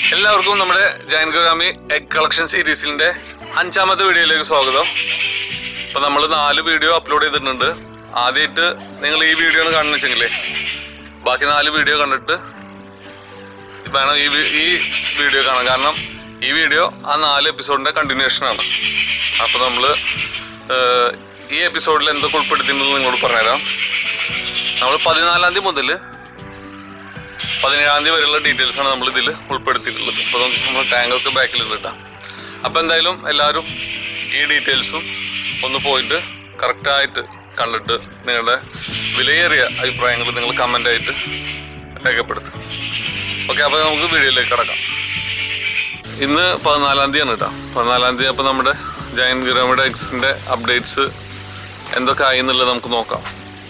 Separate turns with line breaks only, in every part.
എല്ലാവർക്കും നമ്മുടെ Jayan ഗോഗാമി egg collection സീരീസിന്റെ അഞ്ചാമത്തെ വീഡിയോയിലേക്ക് സ്വാഗതം ഇപ്പൊ നമ്മൾ നാല് വീഡിയോ അപ്ലോഡ് ചെയ്തിട്ടുണ്ട് ആദ്യമായിട്ട് നിങ്ങൾ ഈ വീഡിയോ ആണ് കാണുന്ന വെച്ചെങ്കിലേ ബാക്കി നാല് വീഡിയോ കണ്ടിട്ട് വേണം ഈ വി- ഈ വീഡിയോ കാണാൻ കാരണം ഈ വീഡിയോ ആ നാല് എപ്പിസോഡിന്റെ കണ്ടിന്യൂഷൻ ആണ് അപ്പൊ നമ്മള് ഏഹ്, ഈ എപ്പിസോഡിൽ എന്തൊക്കെ ഉൾപ്പെടുത്തിയിട്ടുണ്ടെന്ന് നിങ്ങളോട് പറഞ്ഞുതരാം നമ്മൾ പതിനാലാം തീയതി മുതൽ പതിനേഴാം തീയതി വരെയുള്ള ഡീറ്റെയിൽസ് ആണ് നമ്മൾ ഇതിൽ ഉൾപ്പെടുത്തിയിട്ടുള്ളത് അപ്പോൾ നമ്മൾ ടാങ്കൊക്കെ ബാക്കിലുണ്ട് കേട്ടോ അപ്പോൾ എന്തായാലും എല്ലാവരും ഈ ഡീറ്റെയിൽസും ഒന്ന് പോയിട്ട് കറക്റ്റായിട്ട് കണ്ടിട്ട് നിങ്ങളുടെ വിലയേറിയ അഭിപ്രായങ്ങൾ നിങ്ങൾ കമൻ്റ് ആയിട്ട് രേഖപ്പെടുത്തും ഓക്കെ അപ്പോൾ നമുക്ക് വീഡിയോയിലേക്ക് കിടക്കാം ഇന്ന് പതിനാലാം തീയതിയാണ് കേട്ടോ പതിനാലാം തീയതി അപ്പോൾ നമ്മുടെ ജയൻ ഗിറാമിയുടെ എക്സിൻ്റെ അപ്ഡേറ്റ്സ് എന്തൊക്കെ ആയി എന്നുള്ളത് നമുക്ക് നോക്കാം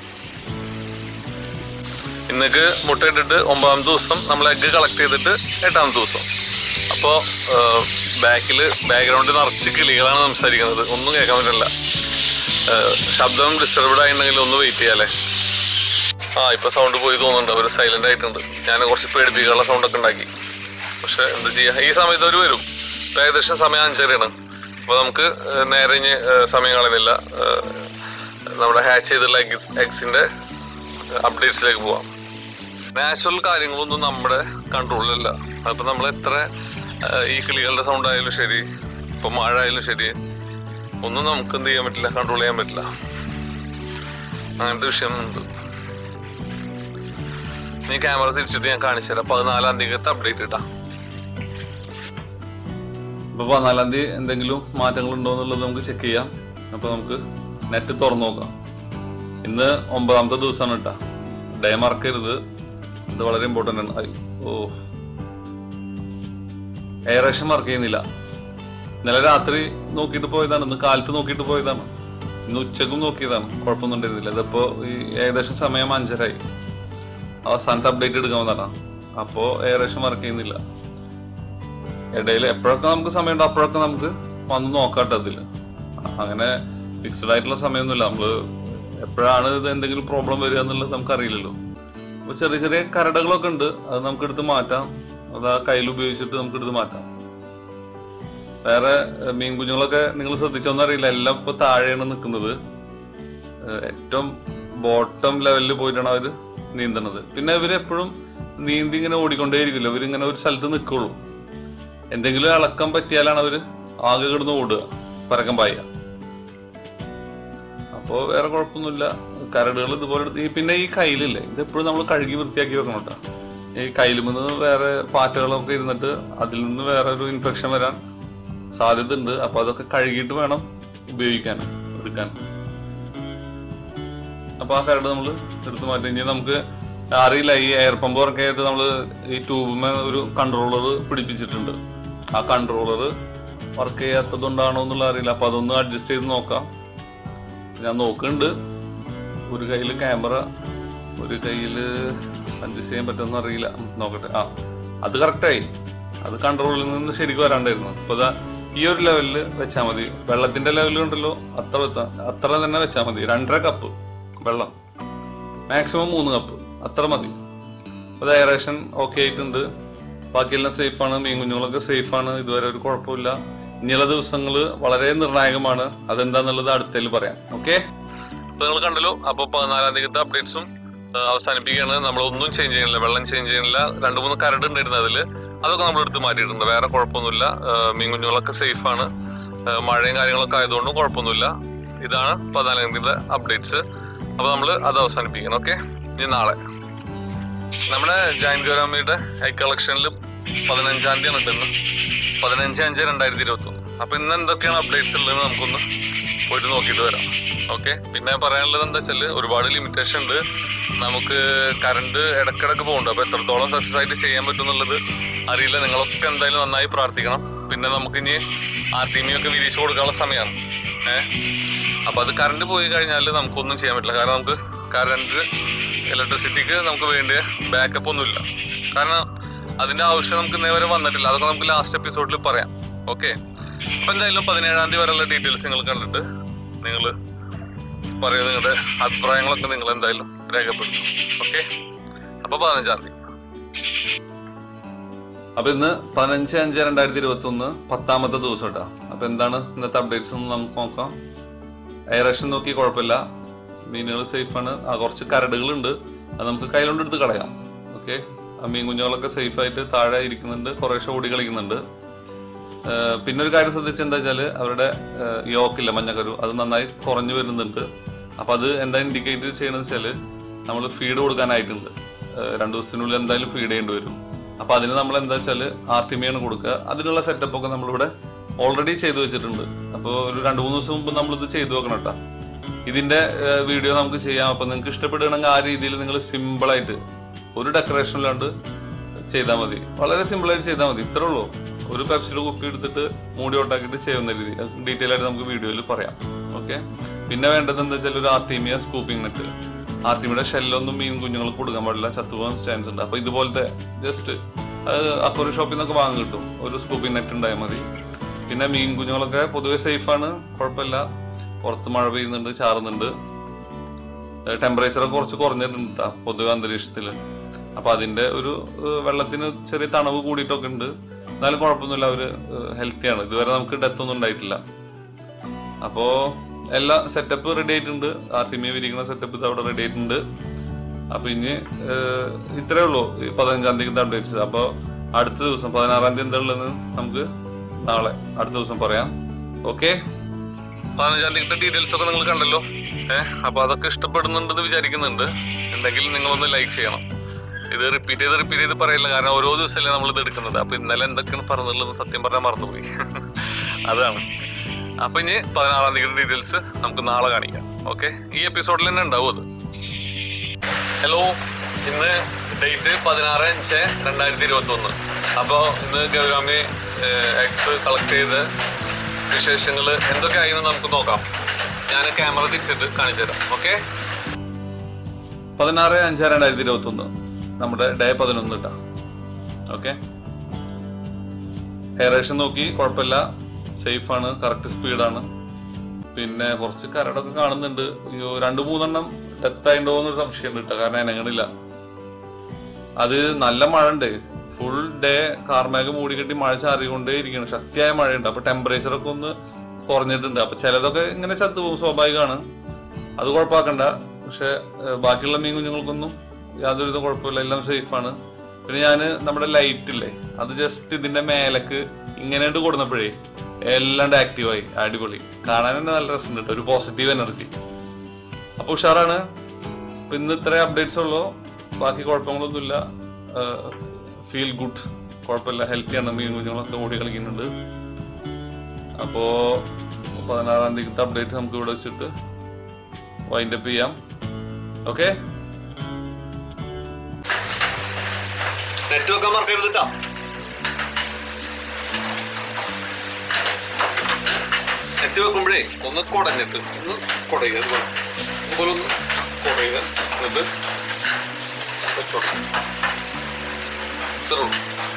ഇന്നേക്ക് മുട്ടയിട്ടിട്ട് ഒമ്പതാം ദിവസം നമ്മൾ എഗ്ഗ് കളക്ട് ചെയ്തിട്ട് എട്ടാം ദിവസം അപ്പോൾ ബാക്കിൽ ബാക്ക്ഗ്രൗണ്ടിൽ നിറച്ച് കിളികളാണ് സംസാരിക്കുന്നത് ഒന്നും കേൾക്കാൻ പറ്റില്ല ഏഹ്, ശബ്ദം ഡിസ്റ്റർബ്ഡ് ആയിട്ടുണ്ടെങ്കിൽ ഒന്ന് വെയിറ്റ് ചെയ്യാല്ലേ ആ ഇപ്പോൾ സൗണ്ട് പോയി തോന്നുന്നുണ്ട് അവർ സൈലൻ്റ് ആയിട്ടുണ്ട് ഞാൻ കുറച്ച് പേടിപ്പിക്കാനുള്ള സൗണ്ടൊക്കെ ഉണ്ടാക്കി പക്ഷെ എന്ത് ചെയ്യുക ഈ സമയത്ത് അവർ വരും ഇപ്പം ഏകദേശം സമയം അഞ്ചരയാണ് അപ്പോൾ നമുക്ക് ഏഹ്, നേരെ ഇനി ഏഹ്, സമയം കളയുന്നില്ല ഏഹ്, നമ്മുടെ ഹാച്ച് ചെയ്തുള്ള എഗ്സ് എഗ്സിൻ്റെ അപ്ഡേറ്റ്സിലേക്ക് പോവാം നാച്ചുറൽ കാര്യങ്ങളൊന്നും നമ്മുടെ കൺട്രോളിലല്ല അപ്പൊ നമ്മൾ എത്ര ആ, ഈ കിളികളുടെ സൗണ്ട് ആയാലും ശരി ഇപ്പൊ മഴ ആയാലും ശരി ഒന്നും നമുക്ക് എന്ത് ചെയ്യാൻ പറ്റില്ല കൺട്രോൾ ചെയ്യാൻ പറ്റില്ല അങ്ങനത്തെ വിഷയം ഉണ്ട് നീ ക്യാമറ തിരിച്ചിട്ട് ഞാൻ കാണിച്ചു തരാം പതിനാലാം തീയതി അപ്ഡേറ്റ് ഇട്ടാ ഇപ്പൊ പതിനാലാം തീയതി എന്തെങ്കിലും മാറ്റങ്ങൾ ഉണ്ടോ എന്നുള്ളത് നമുക്ക് ചെക്ക് ചെയ്യാം അപ്പൊ നമുക്ക് നെറ്റ് തുറന്നു നോക്കാം ഇന്ന് ഒമ്പതാമത്തെ ദിവസമാണ് കേട്ടാ ഡേ മറക്കരുത് ഇത് വളരെ ഇമ്പോർട്ടൻ്റ് ആണ് ഐ, ഓ എയറേഷൻ വർക്ക് ചെയ്യുന്നില്ല ഇന്നലെ രാത്രി നോക്കിയിട്ട് പോയതാണ് ഇന്ന് കാലത്ത് നോക്കിയിട്ട് പോയതാണ് ഇന്ന് ഉച്ചക്കും നോക്കിയതാണ് കുഴപ്പമൊന്നും ഉണ്ടായിരുന്നില്ല ഇതിപ്പോ ഈ ഏകദേശം സമയം അഞ്ചരായി അവസാനത്തെ അപ്ഡേറ്റ് എടുക്കാൻ വന്നതാണ് അപ്പോ എയറേഷൻ വർക്ക് ചെയ്യുന്നില്ല ഇടയിൽ എപ്പോഴൊക്കെ നമുക്ക് സമയമുണ്ടോ അപ്പോഴൊക്കെ നമുക്ക് വന്ന് നോക്കാട്ടോ അതില് അങ്ങനെ ഫിക്സ്ഡ് ആയിട്ടുള്ള സമയമൊന്നുമില്ല നമ്മള് എപ്പോഴാണ് ഇത് എന്തെങ്കിലും പ്രോബ്ലം വരിക എന്നുള്ളത് നമുക്ക് അറിയില്ലല്ലോ അപ്പൊ ചെറിയ ചെറിയ കരടകളൊക്കെ ഉണ്ട് അത് നമുക്ക് എടുത്ത് മാറ്റാം അത് ആ കയ്യിൽ ഉപയോഗിച്ചിട്ട് നമുക്ക് എടുത്ത് മാറ്റാം വേറെ ഏഹ്, മീൻ കുഞ്ഞുങ്ങളൊക്കെ നിങ്ങൾ ശ്രദ്ധിച്ചോന്നും അറിയില്ല എല്ലാം ഇപ്പൊ താഴെയാണ് നിൽക്കുന്നത് ഏഹ്, ഏറ്റവും ബോട്ടം ലെവലിൽ പോയിട്ടാണ് അവര് നീന്തണത് പിന്നെ ഇവര് എപ്പോഴും നീന്തി ഇങ്ങനെ ഓടിക്കൊണ്ടേയിരിക്കില്ല ഇവരിങ്ങനെ ഒരു സ്ഥലത്ത് നിൽക്കുള്ളൂ എന്തെങ്കിലും ഇളക്കം പറ്റിയാലാണ് അവര് ആകെ കിടന്ന് ഓടുക പരക്കം പായുക അപ്പോ വേറെ കുഴപ്പമൊന്നുമില്ല കരടുകൾ ഇതുപോലെ എടുത്ത് ഈ- പിന്നെ ഈ കയ്യിലില്ലേ ഇത് എപ്പോഴും നമ്മൾ കഴുകി വൃത്തിയാക്കി വെക്കണം കേട്ടോ ഈ കയ്യിൽ നിന്ന് വേറെ പാറ്റകളൊക്കെ ഇരുന്നിട്ട് അതിൽ നിന്ന് വേറെ ഒരു ഇൻഫെക്ഷൻ വരാൻ സാധ്യത ഉണ്ട് അപ്പൊ അതൊക്കെ കഴുകിയിട്ട് വേണം ഉപയോഗിക്കാൻ എടുക്കാൻ അപ്പൊ ആ കരട് നമ്മൾ എടുത്തു മാറ്റി ഇനി നമുക്ക് അറിയില്ല ഈ എയർ പമ്പ് വർക്ക് ചെയ്ത് നമ്മൾ ഈ ട്യൂബുമേ ഒരു കൺട്രോളർ പിടിപ്പിച്ചിട്ടുണ്ട് ആ കൺട്രോളർ വർക്ക് ചെയ്യാത്തതുകൊണ്ടാണോ എന്നുള്ള അറിയില്ല അപ്പൊ അതൊന്ന് അഡ്ജസ്റ്റ് ചെയ്ത് നോക്കാം ഞാൻ നോക്കുന്നുണ്ട് ഒരു കയ്യിൽ ക്യാമറ ഒരു കയ്യിൽ അഡ്ജസ്റ്റ് ചെയ്യാൻ പറ്റുമെന്ന് അറിയില്ല ഉം, നോക്കട്ടെ ആ അത് കറക്റ്റായി അത് കൺട്രോളിൽ നിന്ന് ശരിക്കും വരാണ്ടായിരുന്നു അപ്പൊ ഇതാ ഈ ഒരു ലെവലിൽ വെച്ചാൽ മതി വെള്ളത്തിന്റെ ലെവലിൽ ഉണ്ടല്ലോ അത്ര വെത്താ- അത്ര തന്നെ വെച്ചാൽ മതി രണ്ടര കപ്പ് വെള്ളം മാക്സിമം മൂന്ന് കപ്പ് അത്ര മതി അത് എയറേഷൻ ഓക്കെ ആയിട്ടുണ്ട് ബാക്കിയെല്ലാം സേഫ് ആണ് മീൻ കുഞ്ഞുങ്ങളൊക്കെ സേഫ് ആണ് ഇതുവരെ ഒരു കുഴപ്പമില്ല ഇനിയുള്ള ദിവസങ്ങൾ വളരെ നിർണായകമാണ് അതെന്താന്നുള്ളത് അടുത്തതിൽ പറയാം ഓക്കെ അപ്പൊ നിങ്ങൾ കണ്ടല്ലോ അപ്പൊ പതിനാലാം തീയതി അപ്ഡേറ്റ്സും അവസാനിപ്പിക്കുകയാണ് നമ്മൾ ഒന്നും ചേഞ്ച് ചെയ്യുന്നില്ല വെള്ളം ചേഞ്ച് ചെയ്യുന്നില്ല രണ്ട് മൂന്ന് കരട് ഉണ്ടായിരുന്നു അതില് അതൊക്കെ നമ്മൾ എടുത്ത് മാറ്റിയിട്ടുണ്ട് വേറെ കുഴപ്പമൊന്നുമില്ല ആ, മീൻ കുഞ്ഞുങ്ങളൊക്കെ സേഫ് ആണ് ആ, മഴയും കാര്യങ്ങളൊക്കെ ആയതുകൊണ്ടും കുഴപ്പമൊന്നുമില്ല ഇതാണ് പതിനാലാം തീയതി അപ്ഡേറ്റ്സ് അപ്പൊ നമ്മൾ അത് അവസാനിപ്പിക്കണം ഓക്കെ ഇനി നാളെ നമ്മുടെ ജയൻ ഗൗരാമിയുടെ ഐ കളക്ഷനിൽ പതിനഞ്ചാം തീയതി ആണ് ഇന്ന് പതിനഞ്ച് അഞ്ച് രണ്ടായിരത്തി ഇരുപത്തി ഒന്ന് അപ്പൊ ഇന്ന് എന്തൊക്കെയാണ് അപ്ഡേറ്റ്സ് ഉള്ളതെന്ന് നമുക്കൊന്ന് പോയിട്ട് നോക്കിയിട്ട് വരാം ഓക്കെ പിന്നെ പറയാനുള്ളത് എന്താ വെച്ചാൽ ഒരുപാട് ലിമിറ്റേഷൻ ഉണ്ട് നമുക്ക് കറണ്ട് ഇടക്കിടക്ക് പോകുന്നുണ്ട് അപ്പൊ എത്രത്തോളം സക്സസ് ആയിട്ട് ചെയ്യാൻ പറ്റും എന്നുള്ളത് അറിയില്ല നിങ്ങളൊക്കെ എന്തായാലും നന്നായി പ്രാർത്ഥിക്കണം പിന്നെ നമുക്ക് ഇനി ആർ ടി ഒക്കെ വിരിച്ചു കൊടുക്കാനുള്ള സമയമാണ് ഏഹ് അപ്പൊ അത് കറണ്ട് പോയി കഴിഞ്ഞാൽ നമുക്കൊന്നും ചെയ്യാൻ പറ്റില്ല കാരണം നമുക്ക് കറണ്ട് ഇലക്ട്രിസിറ്റിക്ക് നമുക്ക് വേണ്ടിയ ബാക്കപ്പ് ഒന്നുമില്ല കാരണം അതിന്റെ ആവശ്യം നമുക്ക് ഇന്നേ വരെ വന്നിട്ടില്ല അതൊക്കെ നമുക്ക് ലാസ്റ്റ് എപ്പിസോഡിൽ പറയാം ഓക്കെ അപ്പൊ എന്തായാലും പതിനേഴാം തീയതി വരെയുള്ള ഡീറ്റെയിൽസ് നിങ്ങൾ കണ്ടിട്ട് നിങ്ങൾ പറയും നിങ്ങളുടെ അഭിപ്രായങ്ങളൊക്കെ നിങ്ങൾ എന്തായാലും രേഖപ്പെടുത്തും ഓക്കെ അപ്പൊ പതിനഞ്ചാം തീയതി അപ്പൊ ഇന്ന് പതിനഞ്ച് അഞ്ച് രണ്ടായിരത്തി ഇരുപത്തി ഒന്ന് പത്താമത്തെ ദിവസം കേട്ടോ അപ്പൊ എന്താണ് ഇന്നത്തെ അപ്ഡേറ്റ്സ് എന്ന് നമുക്ക് നോക്കാം എയറേഷൻ നോക്കി കുഴപ്പമില്ല മീനുകൾ സേഫ് ആണ് ആ കുറച്ച് കരടുകളുണ്ട് അത് നമുക്ക് കയ്യിലോണ്ട് എടുത്ത് കളയാം ഓക്കെ ആ മീൻ കുഞ്ഞുങ്ങളൊക്കെ സേഫ് ആയിട്ട് താഴെ ഇരിക്കുന്നുണ്ട് കുറേശ്ശെ ഓടി കളിക്കുന്നുണ്ട് ഏഹ് പിന്നെ ഒരു കാര്യം ശ്രദ്ധിച്ച എന്താ വെച്ചാല് അവരുടെ യോക്കില്ല മഞ്ഞക്കരു അത് നന്നായി കുറഞ്ഞു വരുന്നുണ്ട് അപ്പൊ അത് എന്താ ഇൻഡിക്കേറ്റ് ചെയ്യണമെന്ന് വെച്ചാല് നമ്മൾ ഫീഡ് കൊടുക്കാനായിട്ടുണ്ട് ഏഹ് രണ്ടു ദിവസത്തിനുള്ളിൽ എന്തായാലും ഫീഡ് ചെയ്യേണ്ടി വരും അപ്പൊ അതിന് നമ്മൾ എന്താ വെച്ചാല് ആർട്ടിമിയാണ് കൊടുക്കുക അതിനുള്ള സെറ്റപ്പ് ഒക്കെ നമ്മളിവിടെ ഓൾറെഡി ചെയ്തു വെച്ചിട്ടുണ്ട് അപ്പോൾ ഒരു രണ്ടു മൂന്ന് ദിവസം മുമ്പ് നമ്മൾ ഇത് ചെയ്തു വെക്കണം കേട്ടോ ഇതിന്റെ വീഡിയോ നമുക്ക് ചെയ്യാം അപ്പൊ നിങ്ങൾക്ക് ഇഷ്ടപ്പെടുകയാണെങ്കിൽ ആ രീതിയിൽ നിങ്ങൾ സിമ്പിൾ ആയിട്ട് ഒരു ഡെക്കറേഷൻ ഇല്ലാണ്ട് ചെയ്താൽ മതി വളരെ സിമ്പിൾ ആയിട്ട് ചെയ്താൽ മതി ഇത്രേ ഉള്ളൂ ഒരു പെപ്സിയുടെ കുപ്പി എടുത്തിട്ട് മൂടി ഒട്ടാക്കിയിട്ട് ചെയ്യുന്ന രീതി ഡീറ്റെയിൽ ആയിട്ട് നമുക്ക് വീഡിയോയിൽ പറയാം ഓക്കെ പിന്നെ വേണ്ടത് എന്താ വെച്ചാൽ ഒരു ആർട്ടീമിയ സ്കൂപ്പിംഗ് നെറ്റ് ആർട്ടീമിയുടെ ഷെല്ലൊന്നും മീൻ കുഞ്ഞുങ്ങൾക്ക് കൊടുക്കാൻ പാടില്ല ചത്തുപോകാൻ ചാൻസ് ഉണ്ട് അപ്പൊ ഇതുപോലത്തെ ജസ്റ്റ് അക്വറി ഷോപ്പിൽ നിന്നൊക്കെ വാങ്ങി കിട്ടും ഒരു സ്കൂപ്പിംഗ് നെറ്റ് ഉണ്ടായാൽ മതി പിന്നെ മീൻ കുഞ്ഞുങ്ങളൊക്കെ പൊതുവെ സേഫ് ആണ് കുഴപ്പമില്ല പുറത്ത് മഴ പെയ്യുന്നുണ്ട് ചാറുന്നുണ്ട് ടെമ്പറേച്ചർ ഒക്കെ കുറച്ച് കുറഞ്ഞിട്ടുണ്ട് ട്ടാ, പൊതുവെ അന്തരീക്ഷത്തില് അപ്പൊ അതിന്റെ ഒരു ഏഹ്, വെള്ളത്തിന് ചെറിയ തണവ് കൂടിയിട്ടൊക്കെ ഉണ്ട് എന്നാലും കുഴപ്പമൊന്നുമില്ല അവര് ഹെൽത്തിയാണ് ഇതുവരെ നമുക്ക് ഡെത്ത് ഒന്നും ഉണ്ടായിട്ടില്ല അപ്പോ എല്ലാ സെറ്റപ്പ് റെഡി ആയിട്ടുണ്ട് ആർട്ടിമിയ വിരിക്കുന്ന സെറ്റപ്പ് ഇത് അവിടെ റെഡി ആയിട്ടുണ്ട് അപ്പൊ ഇനി ഏഹ്, ഇത്രേ ഉള്ളൂ ഈ പതിനഞ്ചാം തീയതി അപ്ഡേറ്റ്സ് അപ്പൊ അടുത്ത ദിവസം പതിനാറാം തീയതി എന്താ ഉള്ളതെന്ന് നമുക്ക് നാളെ അടുത്ത ദിവസം പറയാം ഓക്കെ പതിനഞ്ചാം തീയതി ഡീറ്റെയിൽസ് ഒക്കെ നിങ്ങൾ കണ്ടല്ലോ ഏഹ് അപ്പൊ അതൊക്കെ ഇഷ്ടപ്പെടുന്നുണ്ടെന്ന് വിചാരിക്കുന്നുണ്ട് ഉണ്ടെങ്കിൽ നിങ്ങളൊന്ന് ലൈക്ക് ചെയ്യണം ഇത് റിപ്പീറ്റ് ചെയ്ത് റിപ്പീറ്റ് ചെയ്ത് പറയില്ല കാരണം ഓരോ ദിവസമല്ലേ നമ്മൾ ഇത് എടുക്കുന്നത് അപ്പൊ ഇന്നലെ എന്തൊക്കെയാണ് പറഞ്ഞുള്ളത് സത്യം പറഞ്ഞാൽ മറന്നുപോയി അതാണ് അപ്പൊ ഇനി പതിനാറാം തീയതി ഡീറ്റെയിൽസ് നമുക്ക് നാളെ കാണിക്കാം ഓക്കെ ഈ എപ്പിസോഡിൽ തന്നെ ഉണ്ടാവും അത് ഹലോ ഇന്ന് ഡേറ്റ് പതിനാറ് അഞ്ച് രണ്ടായിരത്തി ഇരുപത്തി ഒന്ന് അപ്പോൾ ഇന്ന് ഗൗരാമി എക്സ് കളക്ട് ചെയ്ത് വിശേഷങ്ങൾ എന്തൊക്കെയായിരുന്നു നമുക്ക് നോക്കാം ഞാൻ ക്യാമറ തിരിച്ചിട്ട് കാണിച്ചു തരാം ഓക്കെ പതിനാറ് അഞ്ച് രണ്ടായിരത്തി ഇരുപത്തി ഒന്ന് നമ്മുടെ ഡേ പതിനൊന്ന് ഇട്ടാ ഓക്കെ എയറേഷൻ നോക്കി കുഴപ്പമില്ല സേഫ് ആണ് കറക്റ്റ് സ്പീഡാണ് പിന്നെ കുറച്ച് കരടൊക്കെ കാണുന്നുണ്ട് അയ്യോ രണ്ടു മൂന്നെണ്ണം ഡെത്ത് ആയിട്ടോ എന്നൊരു സംശയമുണ്ട് കേട്ടോ കാരണം ഇനങ്ങണില്ല അത് നല്ല മഴ ഉണ്ട് ഫുൾ ഡേ കാർമേഘം മൂടിക്കെട്ടി മഴ ചാറിക്കൊണ്ടേ ഇരിക്കണം ശക്തിയായ മഴയുണ്ട് അപ്പൊ ടെമ്പറേച്ചർ ഒക്കെ ഒന്ന് കുറഞ്ഞിട്ടുണ്ട് അപ്പൊ ചിലതൊക്കെ ഇങ്ങനെ ചത്തു പോകും സ്വാഭാവികമാണ് അത് കുഴപ്പമാക്കണ്ട പക്ഷെ ഏഹ്, ബാക്കിയുള്ള മീൻ കുഞ്ഞുങ്ങൾക്കൊന്നും യാതൊരുവിധ കുഴപ്പമില്ല എല്ലാം സേഫ് ആണ് പിന്നെ ഞാന് നമ്മുടെ ലൈറ്റ് ഇല്ലേ അത് ജസ്റ്റ് ഇതിന്റെ മേലക്ക് ഇങ്ങനെ കൊടുന്നപ്പോഴേ എല്ലാം ആക്റ്റീവായി അടിപൊളി കാണാൻ തന്നെ നല്ല രസമുണ്ട് കേട്ടോ ഒരു പോസിറ്റീവ് എനർജി അപ്പൊ ഉഷാറാണ് അപ്പൊ ഇന്ന് ഇത്ര അപ്ഡേറ്റ്സ് ഉള്ളൂ ബാക്കി കുഴപ്പങ്ങളൊന്നുമില്ല ഫീൽ ഗുഡ് കുഴപ്പമില്ല ഹെൽത്തിയാണ് മീൻ കുഞ്ഞുങ്ങളൊക്കെ ഓടി കളിക്കുന്നുണ്ട് അപ്പോ പതിനാറാം തീയതി അപ്ഡേറ്റ് നമുക്ക് ഇവിടെ വെച്ചിട്ട് വൈൻഡ് അപ്പ് ചെയ്യാം ഓക്കെ
നെറ്റ് വെക്കാൻ മറക്കരുത് കേട്ടോ നെറ്റ് വെക്കുമ്പോഴേ ഒന്ന് കുടഞ്ഞിട്ട് ഒന്ന് കുടയുക അതുപോലെ അതുപോലെ ഒന്ന് കുടയുക എന്നിട്ട് വെച്ചോട്ടെ ഇത്രേ ഉള്ളൂ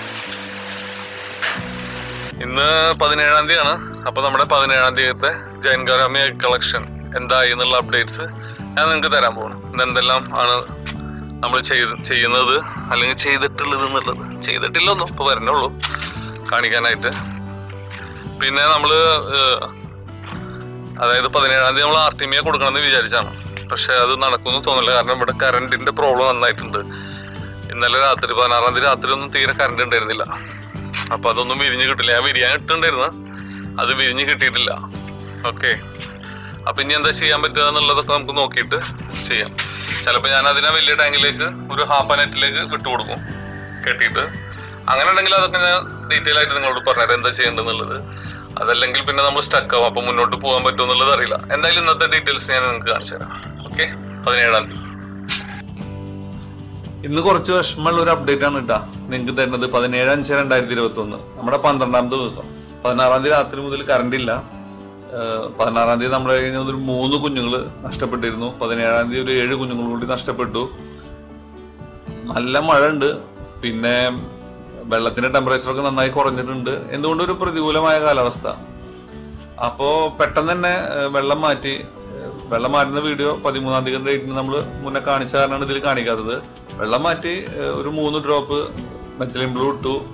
ഇന്ന് പതിനേഴാം തീയതിയാണ് അപ്പൊ നമ്മുടെ പതിനേഴാം തീയതിത്തെ ജൈൻ ഗാരാമി കളക്ഷൻ എന്തായി എന്നുള്ള അപ്ഡേറ്റ്സ് ഞാൻ നിങ്ങൾക്ക് തരാൻ പോകണം ഇന്ന് എന്തെല്ലാം ആണ് നമ്മൾ ചെയ്ത് ചെയ്യുന്നത് അല്ലെങ്കിൽ ചെയ്തിട്ടുള്ളത് എന്നുള്ളത് ചെയ്തിട്ടില്ലൊന്നും ഇപ്പൊ വരണുള്ളൂ കാണിക്കാനായിട്ട് പിന്നെ നമ്മള് ഏഹ്, അതായത് പതിനേഴാം തീയതി നമ്മൾ ആർ ടി മിയെ കൊടുക്കണമെന്ന് വിചാരിച്ചാണ് പക്ഷെ അത് നടക്കുമെന്ന് തോന്നില്ല കാരണം ഇവിടെ കറണ്ടിന്റെ പ്രോബ്ലം നന്നായിട്ടുണ്ട് ഇന്നലെ രാത്രി പതിനാറാം തീയതി രാത്രി ഒന്നും തീരെ കറണ്ട് ഉണ്ടായിരുന്നില്ല അപ്പൊ അതൊന്നും വിരിഞ്ഞ് കിട്ടില്ല ഞാൻ വിരിയാൻ ഇട്ടുണ്ടായിരുന്നു അത് വിരിഞ്ഞ് കിട്ടിയിട്ടില്ല ഓക്കെ അപ്പൊ ഇനി എന്താ ചെയ്യാൻ പറ്റുക എന്നുള്ളതൊക്കെ നമുക്ക് നോക്കിയിട്ട് ചെയ്യാം ചിലപ്പോൾ ഞാൻ അതിനെ വലിയ ടാങ്കിലേക്ക് ഒരു ഹാഫ് നെറ്റിലേക്ക് വിട്ടുകൊടുക്കും കെട്ടിയിട്ട് അങ്ങനെ ഉണ്ടെങ്കിൽ അതൊക്കെ ഞാൻ ഡീറ്റെയിൽ ആയിട്ട് നിങ്ങളോട് പറഞ്ഞുതരാം എന്താ ചെയ്യേണ്ടതെന്നുള്ളത് അതല്ലെങ്കിൽ പിന്നെ നമ്മൾ സ്റ്റക്ക് ആവും അപ്പൊ മുന്നോട്ട് പോകാൻ പറ്റുമോ എന്നുള്ളത് അറിയില്ല എന്തായാലും ഇന്നത്തെ ഡീറ്റെയിൽസ് ഞാൻ നിങ്ങൾക്ക് കാണിച്ചു തരാം ഓക്കെ പതിനേഴാം തീയതി ഇന്ന് കുറച്ച് വിഷമമുള്ള ഒരു അപ്ഡേറ്റ് ആണ് കേട്ടാ നിങ്ങൾക്ക് തരുന്നത് പതിനേഴ് അഞ്ച് രണ്ടായിരത്തി ഇരുപത്തി ഒന്ന് നമ്മുടെ പന്ത്രണ്ടാമത്തെ ദിവസം പതിനാറാം തീയതി രാത്രി മുതൽ കറണ്ട് ഇല്ല ഏഹ് പതിനാറാം തീയതി നമ്മുടെ കയ്യിൽ നിന്ന് ഒരു മൂന്ന് കുഞ്ഞുങ്ങൾ നഷ്ടപ്പെട്ടിരുന്നു പതിനേഴാം തീയതി ഒരു ഏഴ് കുഞ്ഞുങ്ങൾ കൂടി നഷ്ടപ്പെട്ടു നല്ല മഴ ഉണ്ട് പിന്നെ വെള്ളത്തിന്റെ ടെമ്പറേച്ചർ ഒക്കെ നന്നായി കുറഞ്ഞിട്ടുണ്ട് എന്തുകൊണ്ട് ഒരു പ്രതികൂലമായ കാലാവസ്ഥ അപ്പോ പെട്ടെന്ന് തന്നെ ഏഹ് വെള്ളം മാറ്റി ഏഹ് വെള്ളം മാറ്റുന്ന വീഡിയോ പതിമൂന്നാം തീയതി ഡേറ്റിന് നമ്മൾ മുന്നേ കാണിച്ച കാരണമാണ് ഇതിൽ കാണിക്കാത്തത് വെള്ളം മാറ്റി ഏഹ് ഒരു മൂന്ന് ഡ്രോപ്പ് മെറ്റലിൻ ബ്ലൂ ഇട്ടു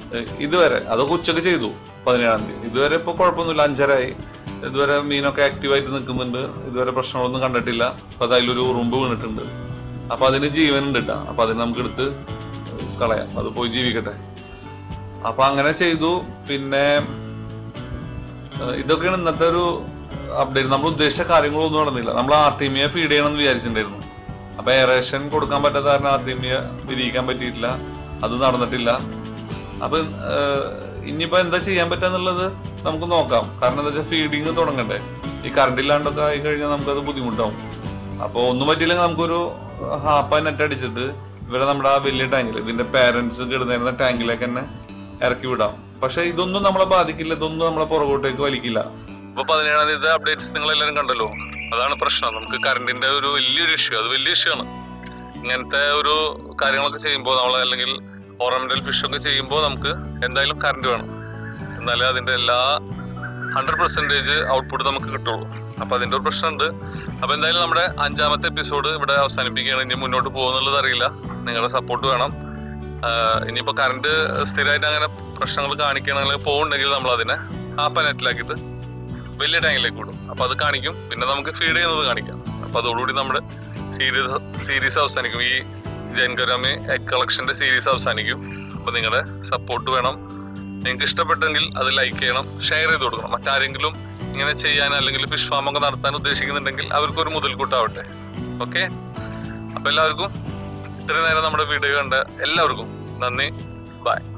ഏഹ് ഇതുവരെ അതൊക്കെ ഉച്ചക്ക് ചെയ്തു പതിനേഴാം തീയതി ഇതുവരെ ഇപ്പൊ കുഴപ്പമൊന്നുമില്ല അഞ്ചരായി ഇതുവരെ മീനൊക്കെ ആക്റ്റീവായിട്ട് നിൽക്കുന്നുണ്ട് ഇതുവരെ പ്രശ്നങ്ങളൊന്നും കണ്ടിട്ടില്ല അപ്പൊ അത് അതിലൊരു ഉറുമ്പ് വീണിട്ടുണ്ട് അപ്പൊ അതിന് ജീവൻ ഉണ്ട് കേട്ടോ അപ്പൊ അതിന് നമുക്ക് എടുത്ത് കളയാം അത് പോയി ജീവിക്കട്ടെ അപ്പൊ അങ്ങനെ ചെയ്തു പിന്നെ ഏഹ് ഇതൊക്കെയാണ് ഇന്നത്തെ ഒരു അപ്ഡേറ്റ് നമ്മൾ ഉദ്ദേശിച്ച കാര്യങ്ങളൊന്നും നടന്നില്ല നമ്മൾ ആർട്ടിമിയെ ഫീഡ് ചെയ്യണമെന്ന് വിചാരിച്ചിട്ടുണ്ടായിരുന്നു അപ്പൊ എയറേഷൻ കൊടുക്കാൻ പറ്റാത്ത കാരണം ആർട്ടിമിയെ വിരിയിക്കാൻ പറ്റിയിട്ടില്ല അത് നടന്നിട്ടില്ല അപ്പൊ ഏഹ് ഇനിയിപ്പോ എന്താ ചെയ്യാൻ പറ്റാന്നുള്ളത് നമുക്ക് നോക്കാം കാരണം എന്താ വെച്ചാൽ ഫീഡിങ് തുടങ്ങണ്ടേ ഈ കറണ്ട് ഇല്ലാണ്ടൊക്കെ ആയി കഴിഞ്ഞാൽ നമുക്കത് ബുദ്ധിമുട്ടാവും അപ്പൊ ഒന്നും പറ്റിയില്ലെങ്കിൽ നമുക്കൊരു ഹാപ്പ നെറ്റ് അടിച്ചിട്ട് ഇവരെ നമ്മുടെ ആ വലിയ ടാങ്കിൽ ഇതിന്റെ പാരന്റ്സ് കിടന്നിരുന്ന ടാങ്കിലേക്ക് തന്നെ ഇറക്കി വിടാം പക്ഷെ ഇതൊന്നും നമ്മളെ ബാധിക്കില്ല ഇതൊന്നും നമ്മളെ പുറകോട്ടേക്ക് വലിക്കില്ല ഇപ്പൊ പതിനേഴാം തീയതി അപ്ഡേറ്റ്സ് നിങ്ങൾ എല്ലാവരും കണ്ടല്ലോ അതാണ് പ്രശ്നം നമുക്ക് കറണ്ടിന്റെ ഒരു വലിയൊരു ഇഷ്യൂ അത് വലിയ ഇഷ്യൂ ആണ് ഇങ്ങനത്തെ ഒരു കാര്യങ്ങളൊക്കെ ചെയ്യുമ്പോൾ നമ്മൾ അല്ലെങ്കിൽ ഓറമെന്റൽ ഫിഷ് ഒക്കെ ചെയ്യുമ്പോൾ നമുക്ക് എന്തായാലും കറണ്ട് വേണം എന്നാലേ അതിന്റെ എല്ലാ ഹൺഡ്രഡ് പെർസെന്റേജ് ഔട്ട്പുട്ട് നമുക്ക് കിട്ടുള്ളൂ അപ്പൊ അതിന്റെ ഒരു പ്രശ്നമുണ്ട് അപ്പൊ എന്തായാലും നമ്മുടെ അഞ്ചാമത്തെ എപ്പിസോഡ് ഇവിടെ അവസാനിപ്പിക്കുകയാണ് ഇനി മുന്നോട്ട് പോകുന്നുള്ളത് അറിയില്ല നിങ്ങളുടെ സപ്പോർട്ട് വേണം ആഹ് ഇനിയിപ്പോ കറണ്ട് സ്ഥിരമായിട്ട് അങ്ങനെ പ്രശ്നങ്ങൾ കാണിക്കണമെങ്കിൽ പോകുന്നുണ്ടെങ്കിൽ നമ്മൾ അതിനെ ആപ്പ നെറ്റിലാക്കിയിട്ട് വലിയ ടാങ്കിലേക്ക് വിടും അപ്പൊ അത് കാണിക്കും പിന്നെ നമുക്ക് ഫീഡ് ചെയ്യുന്നത് കാണിക്കാം അപ്പൊ അതോടുകൂടി നമ്മുടെ സീരീസ് സീരീസ് അവസാനിക്കും ഈ ജൻഗരാമി എഗ് കളക്ഷന്റെ സീരീസ് അവസാനിക്കും അപ്പൊ നിങ്ങളുടെ സപ്പോർട്ട് വേണം നിങ്ങൾക്ക് ഇഷ്ടപ്പെട്ടെങ്കിൽ അത് ലൈക്ക് ചെയ്യണം ഷെയർ ചെയ്ത് കൊടുക്കണം മറ്റാരെങ്കിലും ഇങ്ങനെ ചെയ്യാൻ അല്ലെങ്കിൽ ഫിഷ് ഫാം ഒക്കെ നടത്താൻ ഉദ്ദേശിക്കുന്നുണ്ടെങ്കിൽ അവർക്കൊരു മുതൽക്കൂട്ടാവട്ടെ ഓക്കെ അപ്പൊ എല്ലാവർക്കും ഇത്രയും നേരം നമ്മുടെ വീഡിയോ കണ്ട എല്ലാവർക്കും നന്ദി ബൈ